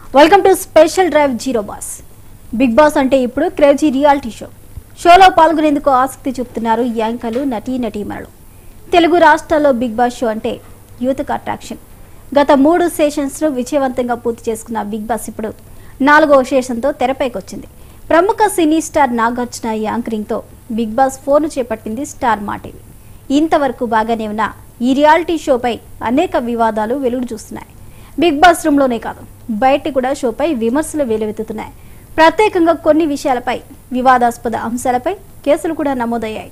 Welcome to special drive zero boss big boss అంటే ఇప్పుడు crazy reality show షోలో పాల్గొనేందుకు ఆసక్తి చూపుతున్నారు యాంకర్లు నటీ నటీమణులు తెలుగు రాష్ట్రాల్లో బిగ్ బాస్ షో అంటే యూత్కు అట్రాక్షన్ గత మూడు సెషన్స్ను విజయవంతంగా పూర్తి చేసుకున్న బిగ్ బాస్ ఇప్పుడు నాలుగో సెషన్తో తెరపైకి వచ్చింది ప్రముఖ సినీ స్టార్ నాగార్జున యాంకరింగ్తో బిగ్ బాస్ ఫోన్ చేపట్టింది స్టార్ మా టీవీ ఇంతవరకు బాగానే ఉన్న ఈ రియాలిటీ షోపై అనేక వివాదాలు వెలుగు చూస్తున్నాయి బిగ్ బాస్ రూమ్లోనే కాదు బయట కూడా షోపై విమర్శలు వెలువెత్తుతున్నాయి ప్రత్యేకంగా కొన్ని విషయాలపై వివాదాస్పద అంశాలపై కేసులు కూడా నమోదయ్యాయి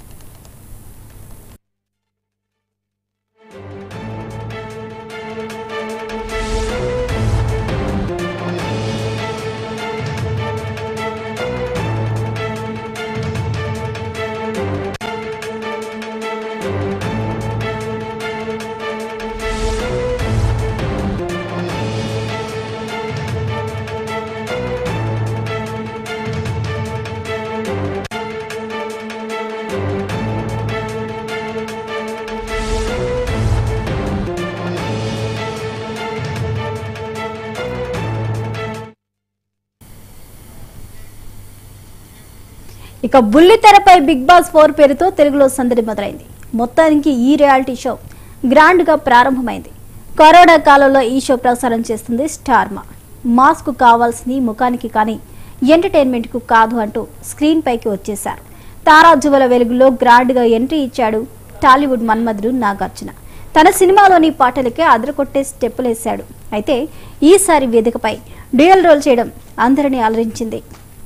ఇక బుల్లితెరపై బిగ్ బాస్ ఫోర్ పేరుతో తెలుగులో సందడి మొదలైంది మొత్తానికి ఈ రియాలిటీ షో గ్రాండ్ గా ప్రారంభమైంది కరోనా కాలంలో ఈ షో ప్రసారం చేస్తుంది స్టార్మా మాస్క్ కావాల్సింది ముఖానికి కానీ ఎంటర్టైన్మెంట్ కు కాదు అంటూ స్క్రీన్ పైకి వచ్చేశారు తారాజువల వెలుగులో గ్రాండ్ గా ఎంట్రీ ఇచ్చాడు టాలీవుడ్ మన్మధుడు నాగార్జున తన సినిమాలోని పాటలకే అదరకొట్టే స్టెప్పులేశాడు అయితే ఈసారి వేదికపై డ్యూయల్ రోల్ చేయడం అందరినీ అలరించింది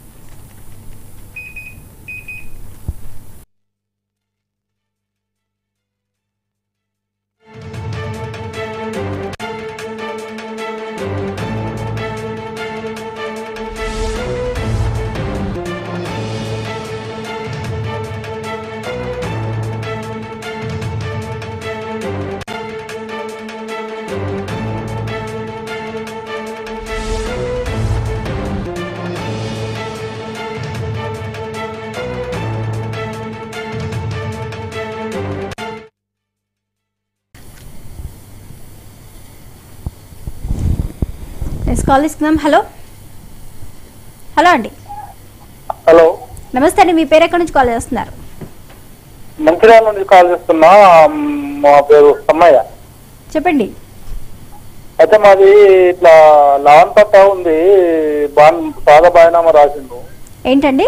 నెక్స్ట్ కాల్ తీసుకుందాం హలో హలో అండి హలో నమస్తే అండి మీ పేరు ఎక్కడి నుంచి కాల్ చేస్తున్నారు మంచిర్యాల నుంచి కాల్ చేస్తున్నా మా పేరు సమ్మయ్య చెప్పండి అయితే మాది ఇట్లా లావన్ పట్ట ఉంది బాన్ సాదా బాయనామా రాసిండు ఏంటండి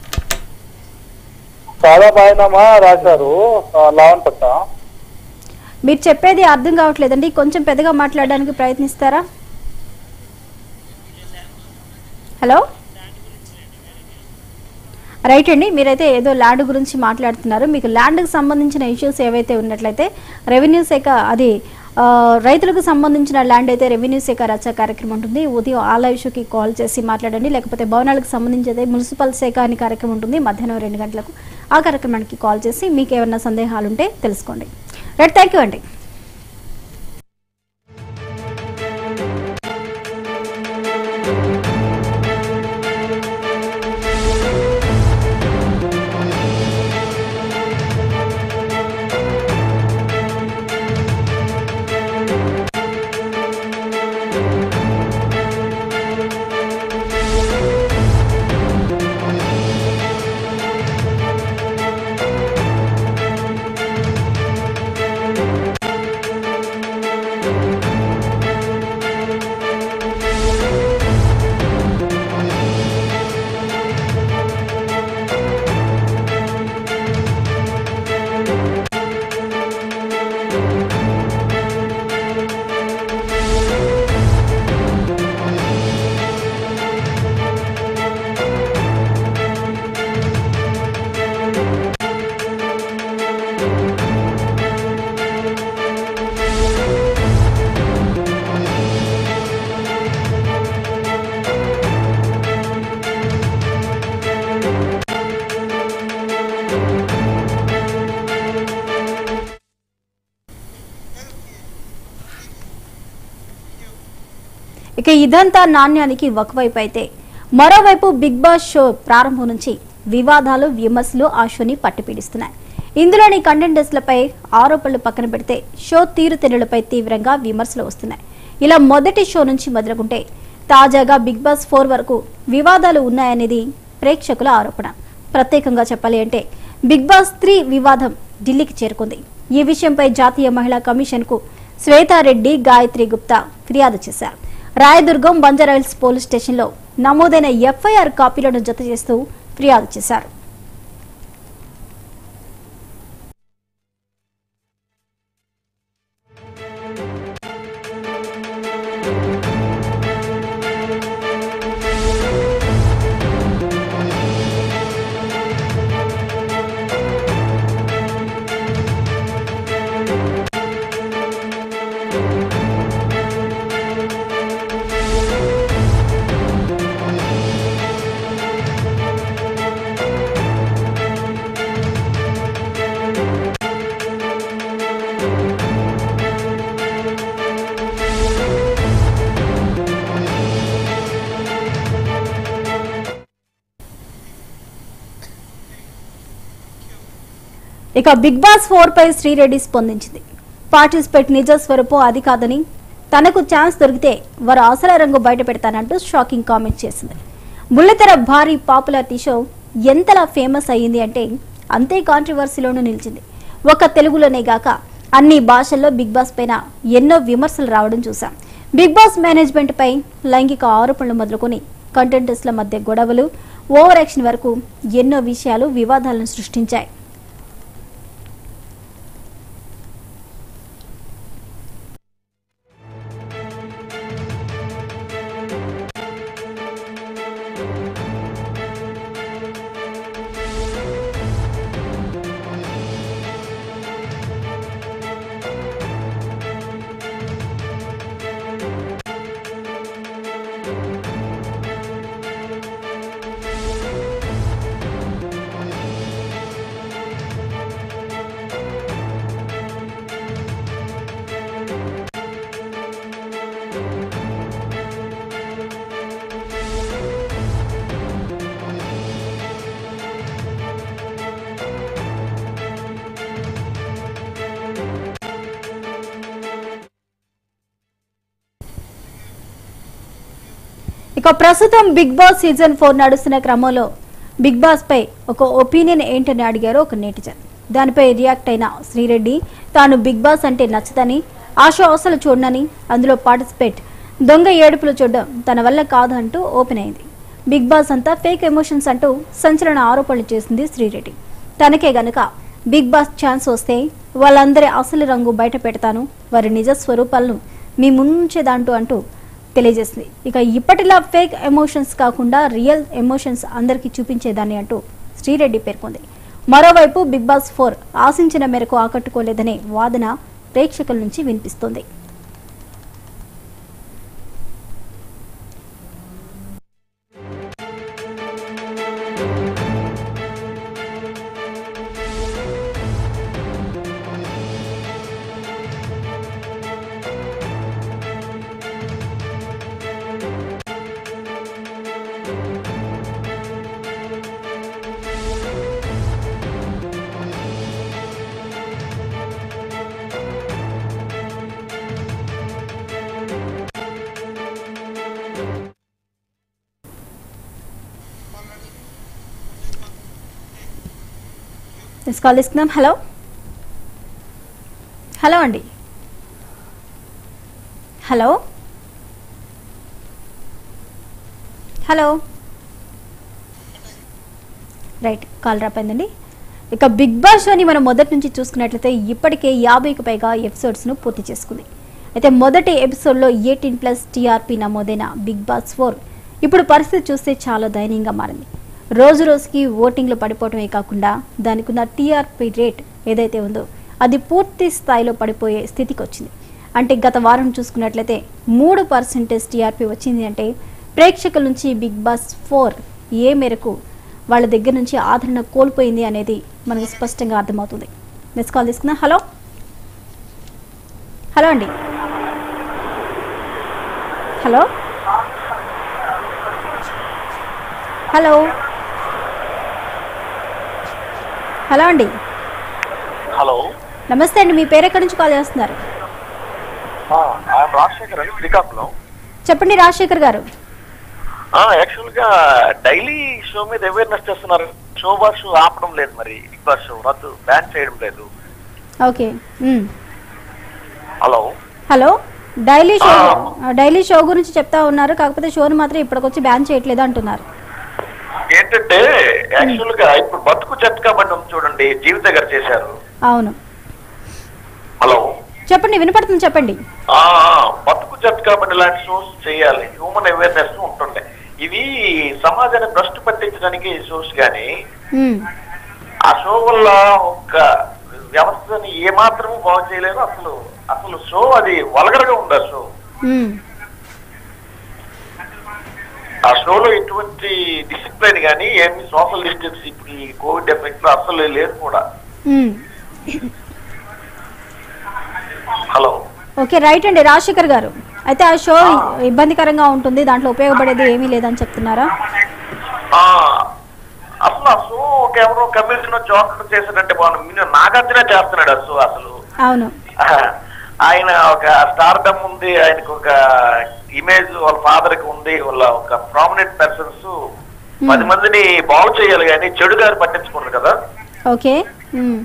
సాదా బాయనామా రాశారు ఆ, లావన్ పట్ట మీరు చెప్పేది అర్థం కావట్లేదండి కొంచెం పెద్దగా మాట్లాడడానికి ప్రయత్నిస్తారా హలో రైట్ అండి మీరైతే ఏదో ల్యాండ్ గురించి మాట్లాడుతున్నారు మీకు ల్యాండ్కి సంబంధించిన ఇష్యూస్ ఏవైతే ఉన్నట్లయితే రెవెన్యూ శాఖ అది ఆ, రైతులకు సంబంధించిన ల్యాండ్ అయితే రెవెన్యూ శాఖ రచ్చ కార్యక్రమం ఉంటుంది ఉదయం ఆల ఇష్యూకి కాల్ చేసి మాట్లాడండి లేకపోతే భవనాలకు సంబంధించి అయితే మున్సిపల్ శాఖ అని కార్యక్రమం ఉంటుంది మధ్యాహ్నం రెండు గంటలకు ఆ కార్యక్రమానికి కాల్ చేసి మీకు ఏమైనా సందేహాలు ఉంటే తెలుసుకోండి రైట్ థ్యాంక్ యూ అండి ఇక ఇదంతా నాణ్యానికి ఒకవైపు అయితే మరోవైపు బిగ్ బాస్ షో ప్రారంభం నుంచి వివాదాలు విమర్శలు ఆ షోని పట్టిపీడిస్తున్నాయి ఇందులోని కంటెంటర్స్లపై ఆరోపణలు పక్కన పెడితే షో తీరుతెన్నులపై తీవ్రంగా విమర్శలు వస్తున్నాయి ఇలా మొదటి షో నుంచి మొదలుకుంటే తాజాగా బిగ్ బాస్ ఫోర్ వరకు వివాదాలు ఉన్నాయనేది ప్రేక్షకుల ఆరోపణ ప్రత్యేకంగా చెప్పాలి అంటే బిగ్ బాస్ త్రీ వివాదం ఢిల్లీకి చేరుకుంది ఈ విషయంపై జాతీయ మహిళా కమిషన్కు శ్వేతారెడ్డి గాయత్రి గుప్తా ఫిర్యాదు చేశారు రాయదుర్గం బంజారాహిల్స్ పోలీస్ స్టేషన్లో నమోదైన ఎఫ్ఐఆర్ కాపీలను జత చేస్తూ ఫిర్యాదు చేశారు ఇక బిగ్ బాస్ ఫోర్ పై శ్రీరెడ్డి స్పందించింది పార్టిసిపేట్ నిజ స్వరూపం అది కాదని తనకు ఛాన్స్ దొరికితే వారు అసలు రంగు బయట పెడతానంటూ షాకింగ్ కామెంట్ చేసింది బుల్లితెర భారీ పాపులారిటీ షో ఎంతలా ఫేమస్ అయ్యింది అంటే అంతే కాంట్రవర్సీలోనూ నిలిచింది ఒక తెలుగులోనే గాక అన్ని భాషల్లో బిగ్ బాస్ పైన ఎన్నో విమర్శలు రావడం చూసాం బిగ్ బాస్ మేనేజ్మెంట్ పై లైంగిక ఆరోపణలు మొదలుకొని కంటెంటర్స్ల మధ్య గొడవలు ఓవర్ యాక్షన్ వరకు ఎన్నో విషయాలు వివాదాలను సృష్టించాయి ఇక ప్రస్తుతం బిగ్ బాస్ సీజన్ ఫోర్ నడుస్తున్న క్రమంలో బిగ్ బాస్ పై ఒక ఒపీనియన్ ఏంటని అడిగారు ఒక నేటిజన్ దానిపై రియాక్ట్ అయిన శ్రీరెడ్డి తాను బిగ్ బాస్ అంటే నచ్చదని ఆ షో అసలు చూడనని అందులో పార్టిసిపేట్ దొంగ ఏడుపులు చూడడం తన వల్ల కాదు అంటూ ఓపెన్ అయింది బిగ్ బాస్ అంతా ఫేక్ ఎమోషన్స్ అంటూ సంచలన ఆరోపణలు చేసింది శ్రీరెడ్డి తనకే గనుక బిగ్ బాస్ ఛాన్స్ వస్తే వాళ్ళందరి అసలు రంగు బయట పెడతాను వారి నిజ స్వరూపాలను మీ ముంచేదాంటూ అంటూ తెలియజేసింది ఇక ఇప్పటిలా ఫేక్ ఎమోషన్స్ కాకుండా రియల్ ఎమోషన్స్ అందరికీ చూపించేదాన్ని అంటూ శ్రీరెడ్డి పేర్కొంది మరోవైపు బిగ్ బాస్ ఫోర్ ఆశించిన మేరకు ఆకట్టుకోలేదనే వాదన ప్రేక్షకుల నుంచి వినిపిస్తోంది మిస్ కాల్ తీసుకుందాం హలో హలో అండి హలో హలో రైట్ కాల్ రాపోయిందండి ఇక బిగ్ బాస్ షోని మనం మొదటి నుంచి చూసుకున్నట్లయితే ఇప్పటికే యాభైకి పైగా ఎపిసోడ్స్ను పూర్తి చేసుకుంది అయితే మొదటి ఎపిసోడ్లో ఎయిటీన్ ప్లస్ టీఆర్పీ నమోదైన బిగ్ బాస్ ఫోర్ ఇప్పుడు పరిస్థితి చూస్తే చాలా దయనీయంగా మారింది రోజు రోజుకి ఓటింగ్లు పడిపోవటమే కాకుండా దానికి ఉన్న టీఆర్పీ రేట్ ఏదైతే ఉందో అది పూర్తి స్థాయిలో పడిపోయే స్థితికి వచ్చింది అంటే గత వారం చూసుకున్నట్లయితే మూడు పర్సెంటేజ్ టీఆర్పీ వచ్చింది అంటే ప్రేక్షకుల నుంచి బిగ్ బాస్ ఫోర్ ఏ మేరకు వాళ్ళ దగ్గర నుంచి ఆదరణ కోల్పోయింది అనేది మనకు స్పష్టంగా అర్థమవుతుంది మిస్ కాల్ తీసుకున్నా హలో హలో అండి హలో హలో హలో అండి హలో నమస్తే అండి మీ పేరు ఎక్కడి నుంచి కాల్ చేస్తున్నారు ఐఎమ్ రాజశేఖర్ అండి శ్రీకాకుళం చెప్పండి రాజశేఖర్ గారు యాక్చువల్ గా డైలీ షో మీద అవేర్నెస్ చేస్తున్నారు షో బాస్ షో ఆపడం లేదు మరి బిగ్ బాస్ షో రద్దు బ్యాన్ చేయడం లేదు okay um. Hello hello daily show ఆ. డైలీ షో గురించి చెప్తా ఉన్నారు కాకపోతే షోని మాత్రం ఇప్పటికొచ్చి బ్యాన్ చేయట్లేదు అంటున్నారు ఏంటంటే యాక్చువల్ గా ఇప్పుడు బతుకు చెట్కా బండి ఉంది చూడండి జీవిత గారు చేశారు అవును హలో చెప్పండి వినపడుతుంది చెప్పండి ఆ బతుకు చెట్కా బండి లాంటి షోస్ చేయాలి హ్యూమన్ అవేర్నెస్ ఉంటుండే ఇవి సమాజాన్ని భ్రష్టు పట్టించడానికి షోస్ కానీ ఉమ్. ఆ షో వల్ల ఒక వ్యవస్థని ఏమాత్రము బాగు చేయలేదు అసలు అసలు షో అది వల్గరగా ఉంది ఆ షో ఉమ్. ఆ షోలో ఎటువంటి డిసిప్లిన్ కానీ ఏమి సోషల్ డిస్టెన్స్ ఇప్పుడు ఈ కోవిడ్ ఎఫెక్ట్ లో అసలు లేదు కూడా ఉమ్. హలో ఓకే రైట్ అండి రాజశేఖర్ గారు అయితే ఆ షో ఇబ్బందికరంగా ఉంటుంది దాంట్లో ఉపయోగపడేది ఏమీ లేదని చెప్తున్నారా ఆ అసలు ఆ షో ఒక ఎవరో కమిషన్ జోకర్ చేశాడంటే బాగుంది నాగార్జున చేస్తున్నాడు ఆ షో అసలు అవును ఆ, ఆయన ఒక స్టార్డమ్ ఉంది ఆయనకు ఒక ఇమేజ్ వాళ్ళ ఫాదర్ కి ఉంది వాళ్ళ ఒక ప్రామినెంట్ పర్సన్స్ పది మందిని బాగు చేయాలి కానీ చెడు గారు పట్టించుకున్నారు కదా ఓకే ఉమ్.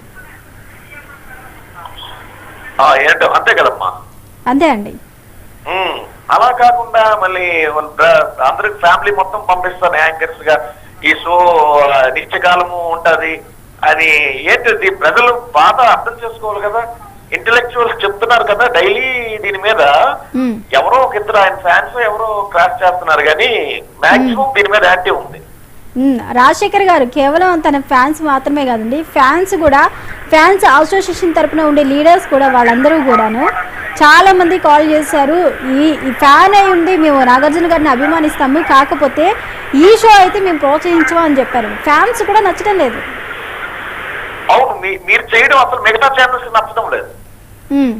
ఆ, ఏంటో అంతే కదమ్మా అంతే అండి ఉమ్, అలా కాకుండా మళ్ళీ వాళ్ళ బ్ర- అందరికి ఫ్యామిలీ మొత్తం పంపిస్తాను యాంకర్స్ గా ఈ షో ఆ, నిత్యకాలము ఉంటది అని ఏంటిది ప్రజలు బాధ అర్థం చేసుకోవాలి కదా ఇంటలెక్చువల్స్ చెప్తున్నారు కదా డైలీ దీని మీద ఉమ్. ఎవరో ఒక ఇద్దరు ఆయన ఫ్యాన్స్ ఎవరో క్రాష్ చేస్తున్నారు కానీ మాక్సిమం దీని మీద యాక్టివ్ ఉంది ఉమ్, రాజశేఖర్ గారు కేవలం తన ఫ్యాన్స్ మాత్రమే కాదండి ఫ్యాన్స్ కూడా ఫ్యాన్స్ అసోసియేషన్ తరపున ఉండే లీడర్స్ కూడా వాళ్ళందరూ కూడాను చాలా మంది కాల్ చేశారు ఈ ఈ ఫ్యాన్ అయి ఉండి మేము నాగార్జున గారిని అభిమానిస్తాము కాకపోతే ఈ షో అయితే మేము ప్రోత్సహించము అని చెప్పారు ఫ్యాన్స్ కూడా నచ్చడం లేదు అవును మీ- మీరు చేయడం అసలు మిగతా ఛానల్స్ నచ్చడం లేదు ఉమ్.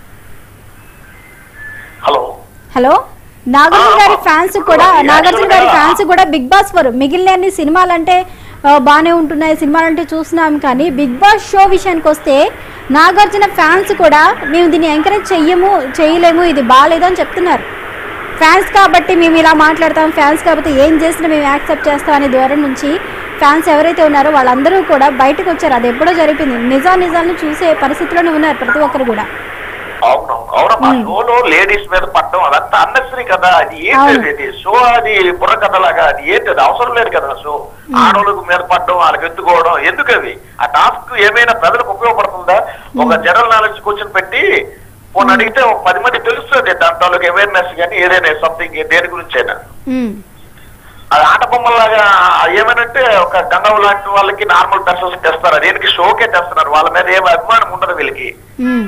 హలో హలో నాగార్జున ఆ, గారి ఆ, ఫ్యాన్స్ ఇప్పుడు కూడా actually నాగార్జున గారి గా- ఫ్యాన్స్ కూడా బిగ్ బాస్ ఫర్ మిగిలిన అన్ని సినిమాలంటే ఆ, బాగానే ఉంటున్నాయి సినిమాలంటే చూస్తున్నాం కానీ బిగ్ బాస్ షో విషయానికి వస్తే నాగార్జున ఫ్యాన్స్ కూడా మేము దీన్ని ఎంకరేజ్ చెయ్యము చేయలేము ఇది బాగాలేదు అని చెప్తున్నారు ఫ్యాన్స్ కాబట్టి మేము ఇలా మాట్లాడతాం ఫ్యాన్స్ కాబట్టి ఏం చేసినా మేము యాక్సెప్ట్ చేస్తాం అనే ధోరణి నుంచి ఫ్యాన్స్ ఎవరైతే ఉన్నారో వాళ్ళందరూ కూడా బయటకు వచ్చారు అది ఎప్పుడో జరిపింది నిజా నిజాలను చూసే పరిస్థితిలోనే ఉన్నారు ప్రతి ఒక్కరు కూడా అవునవును అవునమ్మా షోలో లేడీస్ మీద పడడం అదంతా అన్నెసరీ కదా అది అవును. ఏంటి అది షో అది బుర్ర కథలాగా అది ఏంటి అది అవసరం లేదు కదా షో ఆడవాళ్ళకు మీద పడడం వాళ్ళకి ఎత్తుకోవడం ఎందుకు అది ఆ టాస్క్ ఏమైనా ప్రజలకు ఉపయోగపడుతుందా ఒక జనరల్ నాలెడ్జ్ క్వశ్చన్ పెట్టి కొన్ని అడిగితే ఒక పది మంది తెలుస్తుంది దాంట్లో అవేర్నెస్ కానీ ఏదైనా సంథింగ్ దేని గురించి అయినా ఉమ్. అది ఆట బొమ్మలాగా ఏమనంటే ఒక గంగవ లాంటి వాళ్ళకి నార్మల్ పర్సన్స్ తెస్తారు దేనికి షోకే తెస్తున్నారు వాళ్ళ మీద ఏం అభిమానం ఉండదు వీళ్ళకి ఉమ్.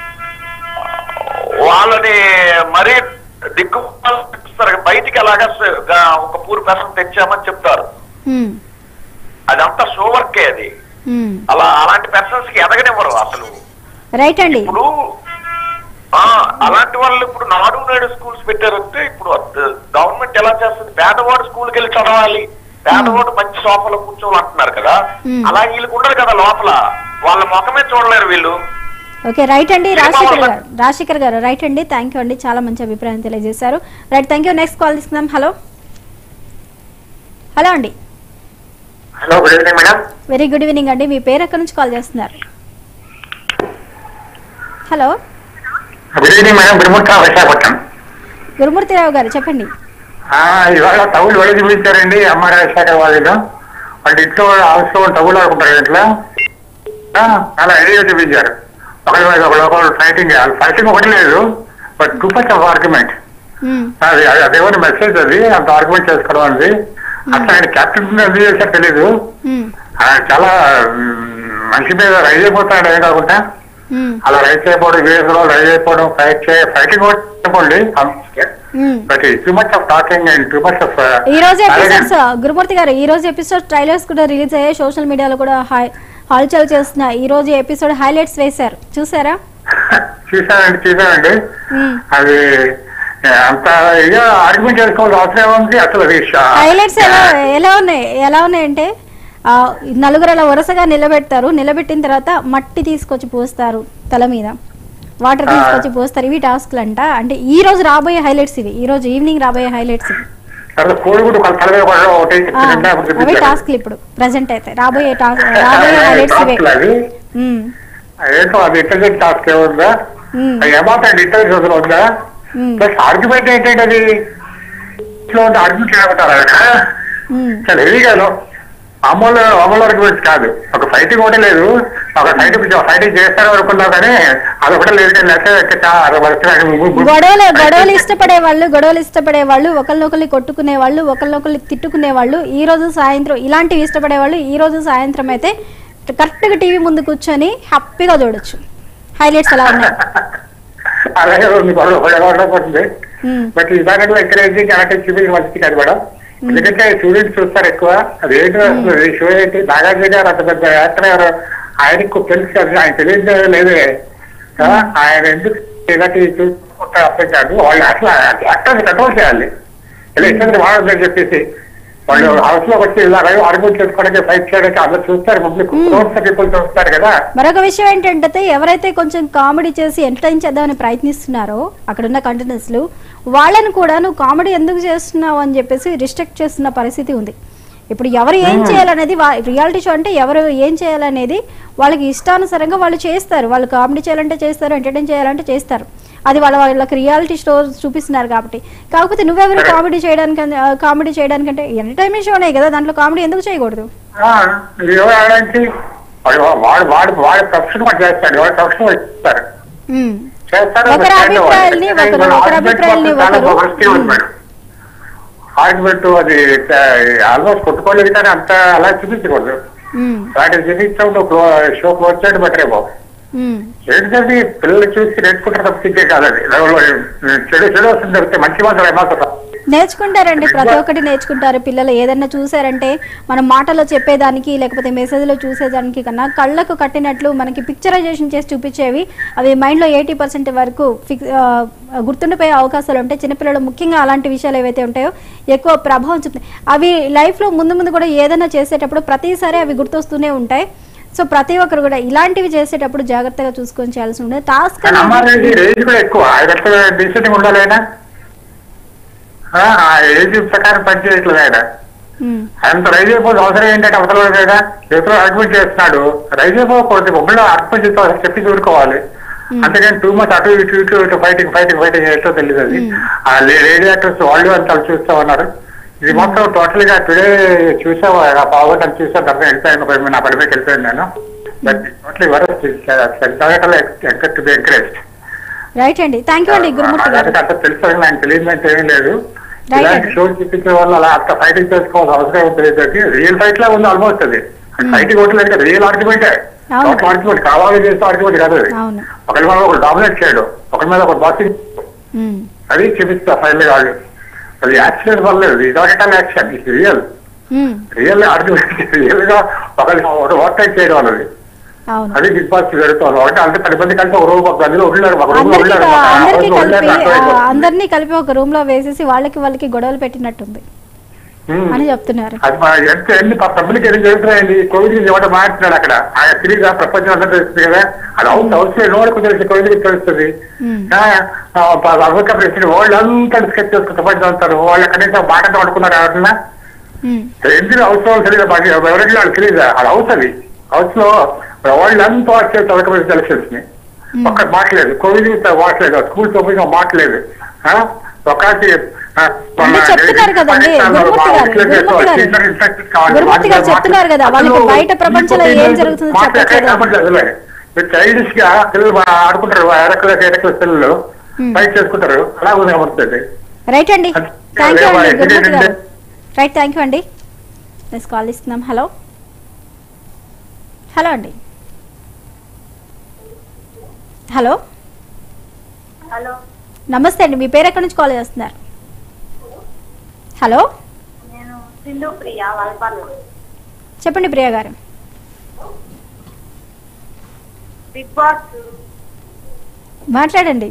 వాళ్ళని మరీ దిగ్గు ఇస్తారు బయటికి అలాగా స- గా- ఒక పూర్ పర్సన్ తెచ్చామని చెప్తారు ఉమ్. అదంతా షో వర్కే అది ఉమ్. అలా అలాంటి పర్సన్స్ కి ఎదగనివ్వరు అసలు రైట్ అండి ఇప్పుడు ఆ అలాంటి వాళ్ళు ఇప్పుడు నాడు నేడు స్కూల్స్ పెట్టారంటే ఇప్పుడు గవర్నమెంట్ ఎలా చేస్తుంది పేదవాడు స్కూల్కి వెళ్ళి చదవాలి పేదవాడు మంచి సోఫాలో కూర్చోవాలి అంటున్నారు కదా Hmm. అలా వీళ్ళకి ఉండదు కదా లోపల వాళ్ళ ముఖమే చూడలేరు వీళ్ళు ఓకే రైట్ అండి సినిమా రాజశేఖర్ వల్ల- గారు రాజశేఖర్ గారు రైట్ అండి థ్యాంక్ యూ అండి చాలా మంచి అభిప్రాయం తెలియజేశారు right thank you next call తీసుకుందాం హలో హలో అండి hello good evening madam very good evening అండి మీ పేరు ఎక్కడి నుంచి కాల్ చేస్తున్నారు hello good evening madam Gurumurthy Visakhapatnam Gurumurthyrao గారు చెప్పండి ఆ, ఇవాళ తగులు వెళ్ళి చూపించారండి అమ్మ రాజశేఖర వాళ్ళు వాళ్ళ ఇంట్లో హౌస్ లో తగులు ఆడుకుంటారు ఇంట్లో ఆ, అలా ఐడియా చూపించారు ఒకరి మీద ఒకరు ఒకరు ఫైటింగ్ ఫైటింగ్ ఒకటి లేదు but too much of argument hmm. అది అది- అదేమో మెసేజ్ అది అంత ఆర్గ్యుమెంట్ చేసుకోవడం అనేది అసలు ఆయన క్యాప్టెన్ ఎందుకు చేశారు తెలీదు మ్మ్. ఆయన చాలా మ్, మనిషి మీద రైజ్ అయిపోతాడు ఏ కాకుండా మ్మ్. అలా రైజ్ అయిపోవడం విదేశంలో రైజ్ అయిపోవడం ఫైట్ చే ఫైటింగ్ చెప్పండి hmm. But too much of talking and too much of ఈ రోజు ఎపిసోడ్స్ గురుమూర్తి గారు ఈ రోజు ఎపిసోడ్ ట్రైలర్స్ కూడా రిలీజ్ అయ్యాయి సోషల్ మీడియాలో కూడా హై- హల్చల్ చేస్తున్నాయి ఈ రోజు ఎపిసోడ్ హైలైట్స్ వేశారు చూసారా చూసానండి చూసానండి మ్మ్. అది ఆ, అంత ఇక ఆర్గ్యుమెంట్ చేసుకోవాల్సిన అవసరం ఉంది అసలు అది షా- హైలైట్స్ ఎలా ఎలా ఉన్నాయి ఎలా ఉన్నాయంటే ఆ, నలుగురు అలా వరుసగా నిలబెడతారు నిలబెట్టిన తర్వాత మట్టి తీసుకొచ్చి పోస్తారు తల మీద వాటర్ ఆ. తీసుకొచ్చి పోస్తారు ఇవి టాస్క్లు అంట అంటే ఈ రోజు రాబోయే హైలైట్స్ ఇవి ఈ రోజు ఈవినింగ్ రాబోయే హైలైట్స్ ఇవి తర్వాత కోడిగుడ్డు ఒక తలవే కూడా ఒకటి ఆ, నిండా ఒకటి అవే చూపించారు. టాస్క్లు ఇప్పుడు ప్రజెంట్ అయితే రాబోయే టాస్క్ రాబోయే హైలైట్స్ ఇవే టాస్క్లు అవి ఉమ్, ఏంటో అది ఇంటెలిజెంట్ టాస్క్ ఏముందా ఉమ్, అది ఏమాత్రం ఇంటెలిజెన్స్ అసలు ఉందా ఉమ్, ప్లస్ ఆర్గ్యుమెంట్ ఏంటంటే అది ఇంట్లో ఉంటే ఆర్గ్యుమెంట్ చేయమంటారు ఉమ్. చాలా హెవీగాను అమలు అమలు ఆర్గ్యుమెంట్స్ కాదు ఒక ఫైటింగ్ ఒకటే లేదు ఒక ఫైటింగ్ ఫైటింగ్ చేస్తారు అనుకున్నా కానీ అది ఒకటే లేదు కానీ లేకపోతే చాలా అరవై వరకు గొడవలు గొడవలు ఇష్టపడే వాళ్ళు గొడవలు ఇష్టపడే వాళ్ళు ఒకరినొకరిని కొట్టుకునే వాళ్ళు ఒకరినొకరిని తిట్టుకునే వాళ్ళు ఈ రోజు సాయంత్రం ఇలాంటివి ఇష్టపడే వాళ్ళు ఈ రోజు సాయంత్రం అయితే కరెక్ట్గా టీవీ ముందు కూర్చొని హ్యాపీగా చూడొచ్చు హైలైట్స్ ఎలా ఉన్నాయి అలాగే ఉంది గొడవ గొడవ పడుతుంది ఉమ్, బట్ ఇదానికి ఎంకరేజింగ్ అలాంటి చూపించిన మంచిది కాదు మేడం ఎందుకంటే స్టూడెంట్స్ చూస్తారు ఎక్కువ అది ఏంటి అసలు ఈ షో ఏంటి నాగార్జున గారు అంత పెద్ద యాక్టర్ గారు ఆయనకు తెలుసు కదా ఆయన తెలియదు లేదే ఆ, ఆయన ఎందుకు ఇలాంటి చూసుకుంటే అర్థం కాదు వాళ్ళు అసలు యాక్టర్ని కంట్రోల్ చేయాలి ఇలా ఇష్టం వాడదని చెప్పేసి వాళ్ళు హౌస్ లోకి వచ్చి ఇలా ఆర్గ్యూట్ చేసుకోవడానికి ఫైట్ చేయడానికి అందరు చూస్తారు పబ్లిక్ పీపుల్ చూస్తారు కదా మరొక విషయం ఏంటంటే ఎవరైతే కొంచెం కామెడీ చేసి ఎంటర్టైన్ చేద్దామని ప్రయత్నిస్తున్నారో అక్కడున్న కంటెనర్స్లు వాళ్ళని కూడా నువ్వు కామెడీ ఎందుకు చేస్తున్నావు అని చెప్పేసి రిస్ట్రిక్ట్ చేస్తున్న పరిస్థితి ఉంది ఇప్పుడు ఎవరు ఏం చేయాలనేది రియాలిటీ షో అంటే ఎవరు ఏం చేయాలనేది వాళ్ళకి ఇష్టానుసారంగా వాళ్ళు చేస్తారు వాళ్ళు కామెడీ చేయాలంటే చేస్తారు ఎంటర్టైన్ చేయాలంటే చేస్తారు అది వాళ్ళ వాళ్ళకి రియాలిటీ షో చూపిస్తున్నారు కాబట్టి కాకపోతే నువ్వెవరు కామెడీ చేయడానికి కామెడీ చేయడానికంటే ఎంటర్టైన్మెంట్ షోనే కదా దాంట్లో కామెడీ ఎందుకు చేయకూడదు ఆ, ఇది ఎవరు ఆడడానికి వాడు వాడు వాడు వాడి ప్రొఫెషన్ వాడు చేస్తాడు వాడి ప్రొఫెషన్ వాడు చేస్తారు ఉమ్. చేస్తారు ఒకరి అభిప్రాయాల్ని ఒకరు- ఒకరి అభిప్రాయాల్ని ఒకరు- ఆర్గ్యుమెంట్ అది ఆల్మోస్ట్ కొట్టుకోలేదు కానీ అంత అలా చూపించకూడదు ఉమ్. అలాంటి చూపించడం షో క్లోజ్ చేయడం బెటర్ ఏమో ఉమ్. ఏంటంటే పిల్లలు చూసి నేర్చుకుంటారు తప్పించే కాదండి చెడు చెడు వస్తుంది తప్పితే మంచి మాత్రం ఏమాత్రం నేర్చుకుంటారండి ప్రతి ఒక్కటి నేర్చుకుంటారు పిల్లలు ఏదన్నా చూసారంటే మనం మాటలో చెప్పేదానికి లేకపోతే మెసేజ్లో చూసేదానికి కన్నా కళ్ళకు కట్టినట్లు మనకి పిక్చరైజేషన్ చేసి చూపించేవి అవి మైండ్లో ఎయిటీ పర్సెంట్ వరకు ఫిక్స్ గుర్తుండిపోయే అవకాశాలు ఉంటాయి చిన్నపిల్లలు ముఖ్యంగా అలాంటి విషయాలు ఏవైతే ఉంటాయో ఎక్కువ ప్రభావం చూపుతాయి అవి లైఫ్లో ముందు ముందు కూడా ఏదైనా చేసేటప్పుడు ప్రతిసారి అవి గుర్తొస్తూనే ఉంటాయి సో ప్రతి ఒక్కరు కూడా ఇలాంటివి చేసేటప్పుడు జాగ్రత్తగా చూసుకొని చేయాల్సి ఉంటుంది టాస్క్ కానీ అమ్మాయి రేంజ్ కూడా ఎక్కువ ఆయన డిసిషన్ ఉండాలి ఆయన ఆ ఆ ఏజ్ ప్రకారం పనిచేయట్లేదు ఆయన అంత రైజ్ అయిపోతే అవసరం ఏంటంటే అవసరం లేదు కదా ఎదురు ఆర్గ్యుమెంట్ చేస్తున్నాడు రైజ్ అయిపోకూడదు బొమ్మలో అర్థం చేస్తూ చెప్పి చూడుకోవాలి అంతేగాని టూ మంత్స్ అటు ఇటు ఇటు ఇటు ఫైటింగ్ ఫైటింగ్ ఫైటింగ్ ఏంటో తెలియదు అది ఆ లేడీ యాక్టర్స్ వాళ్ళు అంతా చూస్తా ఉన్నారు ఇది మొత్తం టోటల్ గా టుడే చూసా పావుగంట అని చూసా తర్వాత వెళ్ళిపోయాను నా పడి మీద వెళ్ళిపోయాను నేను but totally worst to be encouraged right అండి థ్యాంక్ యూ అండి గురుమూర్తి గారు నాకంటే అంత తెలుసు అని నాకు తెలియదు అంటే ఏమీ లేదు Right ఇలాంటి అండి. షో చూపించే వాళ్ళు అలా అంత ఫైటింగ్ చేసుకోవాల్సిన అవసరం ఏం తెలియదు రియల్ ఫైట్ లా ఉంది ఆల్మోస్ట్ అది ఫైటింగ్ ఒకటి లేదు రియల్ ఆర్గ్యుమెంటే అవును. ఆర్గ్యుమెంట్ కావాలి చేస్తే ఆర్గ్యుమెంట్ కాదు అది అవును ఒకరి మీద ఒకరు డామినేట్ చేయడం ఒకరి మీద ఒక బాక్సింగ్ ఉమ్. అది చూపిస్తా ఫైనల్ వాళ్ళు అది యాక్సిడెంట్ వల్ల ఇది నాట్ యాక్షన్ ఇది real um. Real argument real గా ఒకరికి ఓవర్టేక్ చేయడం అన్నది అవును అది బిగ్ బాస్ జరుగుతుంది ఒకటి అంటే పది మంది కలిసి ఒక రూమ్ ఒక గదిలో ఉండారు ఒక రూమ్ లో అందరికి ఉండారు ఒక అందరికి house లో ఉండారు, కలిపి అట్లా ఆ, అయిపోతుంది. అందరినీ కలిపి ఒక రూమ్ లో వేసేసి వాళ్ళకి వాళ్ళకి గొడవలు పెట్టినట్టుంది ఉమ్. అని చెప్తున్నారు అది మా ఎంత ఎన్ని పబ్లిక్ ఎన్ని జరుగుతున్నాయండి కోవిడ్ నుంచి ఎవడో మాట్లాడుతున్నాడు అక్కడ ఆయన తిరిగి ప్రపంచం అంతా తెలుస్తుంది కదా అది హౌస్ హౌస్ లో నోడుకు తెలిసి కోవిడ్ కి తెలుస్తుంది ఉమ్. అమెరికా ప్రెసిడెంట్ వాళ్ళు అంతా డిస్కస్ చేసుకుని ప్రపంచం అంటారు వాళ్ళు కనీసం మాటతో పడుకున్నారు ఎవరన్నా ఉమ్. ఎందుకు హౌస్ లో తెలియదు మాకు ఎవరికి వాళ్ళు తెలియదు అది హౌస్ అది హౌస్ లో వాళ్ళు అంతా వచ్చేది అమెరికా ప్రెసిడెంట్ ఎలక్షన్స్ ని ఒక్క మాట్లేదు కోవిడ్ మాట్లేదు స్కూల్స్ ఓపెన్ మాట్లేదు ఆ? ఒకటి ఆ, మన అంటే చెప్తున్నారు కదండి, గురుమూర్తి గారు, గురుమూర్తి గారు. టీచర్ ఇన్స్ట్రక్షన్ కావాలి. గురుమూర్తి గారు చెప్తున్నారు కదా, వాళ్ళకి బయట ప్రపంచంలో ఏం జరుగుతుందో చెప్పట్లేదు. చైల్డిష్ గా పిల్లలు బాగా ఆడుకుంటారు ఎరకల ఎరకల పిల్లలు Hmm. ఫైట్ చేసుకుంటారు అలా కనబడుతుంది రైట్ అండి అది- థ్యాంక్ యూ అదే అండి మా గురుమూర్తి ఎడ్యుకేషన్ గారు రైట్ థ్యాంక్ యూ అండి నెక్స్ట్ కాల్ ఇస్తున్నాం హలో హలో అండి హలో హలో నమస్తే అండి మీ పేరు ఎక్కడి నుంచి కాల్ చేస్తున్నారు హలో నేను సింధు ప్రియ వల్పల్లి చెప్పండి ప్రియా గారు బిగ్ బాస్ మాట్లాడండి